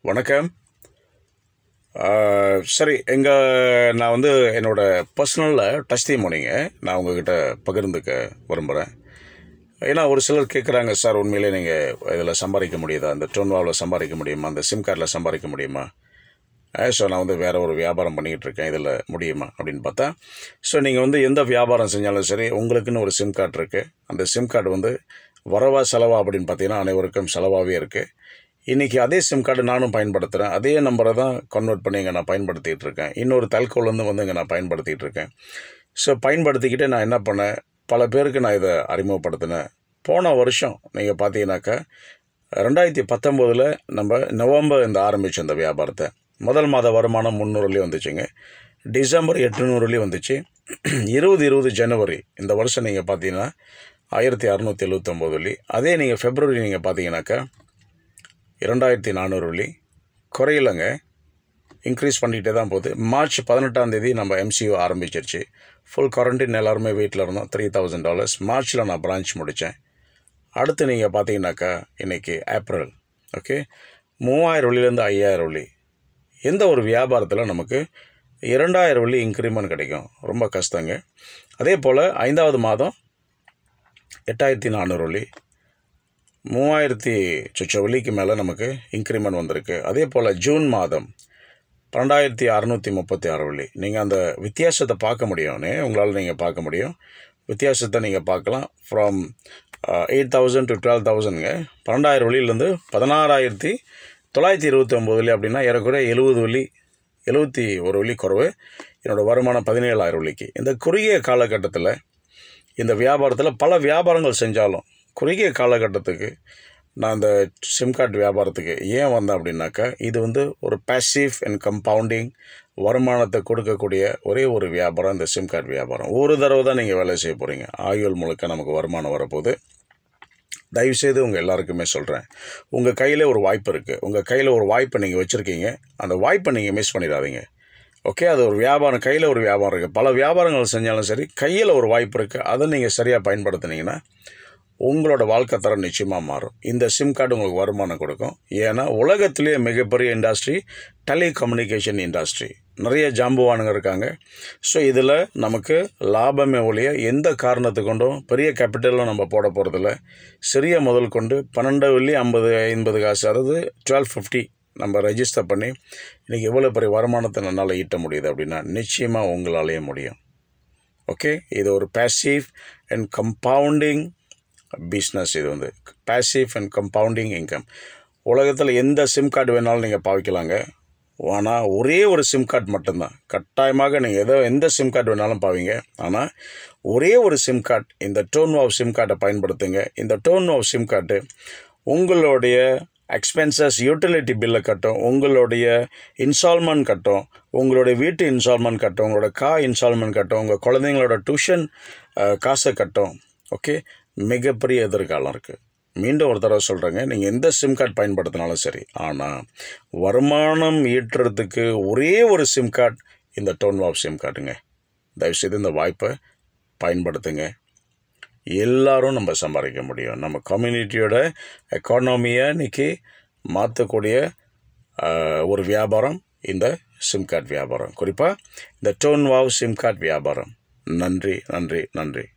வணக்கம் ஆ, சரி எங்கள் நான் வந்து என்னோட பர்சனலில் டச் மோனிங்க நான் உங்ககிட்ட பகிர்ந்துக்க விரும்புகிறேன் ஏன்னா ஒரு சிலர் கேட்குறாங்க சார் உண்மையிலே நீங்கள் இதில் சம்பாதிக்க முடியுதா இந்த டோன்வாவில் சம்பாதிக்க முடியுமா அந்த சிம் கார்டில் சம்பாதிக்க முடியுமா ஸோ நான் வந்து வேறு ஒரு வியாபாரம் பண்ணிக்கிட்டு இருக்கேன் இதில் முடியுமா அப்படின்னு பார்த்தா ஸோ நீங்கள் வந்து எந்த வியாபாரம் செஞ்சாலும் சரி உங்களுக்குன்னு ஒரு சிம் கார்டு இருக்குது அந்த சிம் கார்டு வந்து வரவா செலவா அப்படின்னு பார்த்தீங்கன்னா அனைவருக்கும் செலவாகவே இருக்குது இன்றைக்கி அதே சிம் கார்டு நானும் பயன்படுத்துகிறேன் அதே நம்பரை தான் கன்வெர்ட் பண்ணி இங்கே நான் பயன்படுத்திகிட்டு இருக்கேன் இன்னொரு தல்கோலேருந்து வந்து இங்கே நான் பயன்படுத்திகிட்டு இருக்கேன் ஸோ பயன்படுத்திக்கிட்டு நான் என்ன பண்ணேன் பல பேருக்கு நான் இதை அறிமுகப்படுத்தினேன் போன வருஷம் நீங்கள் பார்த்தீங்கன்னாக்கா ரெண்டாயிரத்தி பத்தொம்போதில் நம்ம நவம்பர் இந்த ஆரம்பிச்ச இந்த வியாபாரத்தை முதல் மாத வருமானம் முந்நூறுலேயும் வந்துச்சுங்க டிசம்பர் எட்டுநூறுலேயும் வந்துச்சு இருபது இருபது ஜனவரி இந்த வருஷம் நீங்கள் பார்த்தீங்கன்னா ஆயிரத்தி அறநூற்றி எழுபத்தொம்போது வெள்ளி அதே நீங்கள் ஃபெப்ரவரி நீங்கள் பார்த்தீங்கன்னாக்கா இரண்டாயிரத்தி நானூறு வெள்ளி குறையிலங்க இன்க்ரீஸ் பண்ணிகிட்டே தான் போகுது மார்ச் பதினெட்டாம் தேதி நம்ம எம்சியூ ஆரம்பிச்சிருச்சு ஃபுல் குவாரண்டைன் எல்லாருமே வீட்டில் இருந்தோம் த்ரீ தௌசண்ட் டாலர்ஸ் மார்ச்சில் நான் பிரான்ச் முடித்தேன் அடுத்து நீங்கள் பார்த்தீங்கன்னாக்கா இன்றைக்கி ஏப்ரல் ஓகே மூவாயிரம் வெள்ளிலேருந்து ஐயாயிரம் வெள்ளி எந்த ஒரு வியாபாரத்தில் நமக்கு இரண்டாயிரம் வெள்ளி இன்க்ரிமெண்ட் கிடைக்கும் ரொம்ப கஷ்டங்க அதே போல் ஐந்தாவது மாதம் எட்டாயிரத்தி நானூறு வெள்ளி மூவாயிரத்தி சொச்ச வெள்ளிக்கு மேலே நமக்கு இன்க்ரிமெண்ட் வந்திருக்கு அதே போல் ஜூன் மாதம் பன்னெண்டாயிரத்தி அறநூற்றி முப்பத்தி ஆறு வெள்ளி நீங்கள் அந்த வித்தியாசத்தை பார்க்க முடியும்னே உங்களால் நீங்கள் பார்க்க முடியும் வித்தியாசத்தை நீங்கள் பார்க்கலாம் from eight thousand to twelve தௌசண்ட்ங்க பன்னெண்டாயிரம் வெள்ளியிலேருந்து பதினாறாயிரத்தி தொள்ளாயிரத்தி இருபத்தி ஒம்பது வெள்ளி அப்படின்னா ஏறக்குறைய எழுபது வெள்ளி எழுபத்தி ஒரு வெள்ளி குறைவு என்னோடய வருமானம் பதினேழாயிரம் வெள்ளிக்கு இந்த குறுகிய காலகட்டத்தில் இந்த வியாபாரத்தில் பல வியாபாரங்கள் செஞ்சாலும் குறுகிய காலகட்டத்துக்கு நான் இந்த சிம் கார்டு வியாபாரத்துக்கு ஏன் வந்தேன் அப்படின்னாக்கா இது வந்து ஒரு பேசிவ் அண்ட் கம்பவுண்டிங் வருமானத்தை கொடுக்கக்கூடிய ஒரே ஒரு வியாபாரம் இந்த சிம் கார்டு வியாபாரம் ஒரு தடவை தான் நீங்கள் வேலை செய்ய போகிறீங்க ஆயுள் முழுக்க நமக்கு வருமானம் வரப்போகுது தயவுசெய்து உங்கள் எல்லாருக்குமே சொல்கிறேன் உங்கள் கையில் ஒரு வாய்ப்பு இருக்குது உங்கள் கையில் ஒரு வாய்ப்பை நீங்கள் வச்சுருக்கீங்க அந்த வாய்ப்பை நீங்கள் மிஸ் பண்ணிடாதீங்க ஓகே அது ஒரு வியாபாரம் கையில் ஒரு வியாபாரம் இருக்குது பல வியாபாரங்கள் செஞ்சாலும் சரி கையில் ஒரு வாய்ப்பு இருக்குது அதை நீங்கள் சரியாக பயன்படுத்துனீங்கன்னா உங்களோட வாழ்க்கை தரம் நிச்சயமாக மாறும் இந்த சிம் கார்டு உங்களுக்கு வருமானம் கொடுக்கும் ஏன்னா உலகத்திலேயே மிகப்பெரிய இண்டஸ்ட்ரி டெலிகம்யூனிகேஷன் இண்டஸ்ட்ரி நிறைய ஜாம்புவானுங்க இருக்காங்க ஸோ இதில் நமக்கு லாபமே ஒழிய எந்த காரணத்தை கொண்டும் பெரிய கேபிட்டலும் நம்ம போட போகிறதில்ல சிறிய முதல் கொண்டு பன்னெண்டு வெள்ளி ஐம்பது ஐம்பது காசு அதாவது டுவெல் ஃபிஃப்டி நம்ம ரெஜிஸ்டர் பண்ணி இன்றைக்கி எவ்வளோ பெரிய வருமானத்தை என்னால் ஈட்ட முடியுது அப்படின்னா நிச்சயமாக உங்களாலேயே முடியும் ஓகே இது ஒரு பேசிவ் அண்ட் கம்பவுண்டிங் பிஸ்னஸ் இது வந்து பேசிவ் அண்ட் கம்பவுண்டிங் இன்கம் உலகத்தில் எந்த சிம் கார்டு வேணாலும் நீங்கள் பாவிக்கலாங்க ஆனால் ஒரே ஒரு சிம் கார்டு மட்டும்தான் கட்டாயமாக நீங்கள் எதோ எந்த சிம் கார்டு வேணாலும் பாவீங்க ஆனால் ஒரே ஒரு சிம் கார்டு இந்த டோன் ஆஃப் சிம் கார்டை பயன்படுத்துங்க இந்த டோன் ஆஃப் சிம் கார்டு உங்களுடைய எக்ஸ்பென்சஸ் யூட்டிலிட்டி பில்லை கட்டும் உங்களுடைய இன்ஸ்டால்மெண்ட் கட்டும் உங்களுடைய வீட்டு இன்ஸ்டால்மெண்ட் கட்டும் உங்களோட கா இன்ஸ்டால்மெண்ட் கட்டும் உங்கள் குழந்தைங்களோட டியூஷன் காசை கட்டும் ஓகே மிகப்பெரிய எதிர்காலம் இருக்குது மீண்டும் ஒரு தடவை சொல்கிறேங்க நீங்கள் எந்த சிம் கார்டு பயன்படுத்தினாலும் சரி ஆனால் வருமானம் ஈட்டுறதுக்கு ஒரே ஒரு சிம் கார்டு இந்த டோன் வாப் சிம் கார்டுங்க தயவுசெய்து இந்த வாய்ப்பை பயன்படுத்துங்க எல்லாரும் நம்ம சம்பாதிக்க முடியும் நம்ம கம்யூனிட்டியோட எக்கானமியை இன்னைக்கு மாற்றக்கூடிய ஒரு வியாபாரம் இந்த சிம் கார்டு வியாபாரம் குறிப்பாக இந்த டோன் வாவ் சிம் கார்டு வியாபாரம் நன்றி நன்றி நன்றி